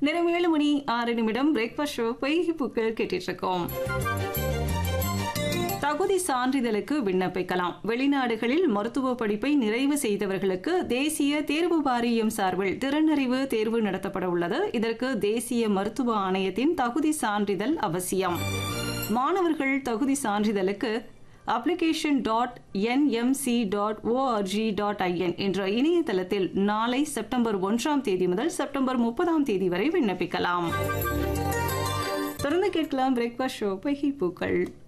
நேரம் ஏழு மணி ஆறு நிமிடம் பிரேக்ஃபாஸ்ட் ஷோ பொய்கி பூக்கள் கேட்டுட்டு இருக்கோம் தகுதி சான்றிதழுக்கு விண்ணப்பிக்கலாம் வெளிநாடுகளில் மருத்துவ படிப்பை நிறைவு செய்தவர்களுக்கு தேசிய தேர்வு வாரியம் சார்பில் திறனறிவு தேர்வு நடத்தப்பட உள்ளது இதற்கு தேசிய மருத்துவ ஆணையத்தின் தகுதி சான்றிதழ் அவசியம் மாணவர்கள் தகுதி சான்றிதழுக்கு application dot NMC dot ORG dot IN என்ற இணையதளத்தில் நாளை செப்டம்பர் ஒன்றாம் தேதி முதல் செப்டம்பர் முப்பதாம் தேதி வரை விண்ணப்பிக்கலாம் தொடர்ந்து கேட்கலாம் பிரேக்ஃபாஸ்ட் ஷோ பகி பூக்கள்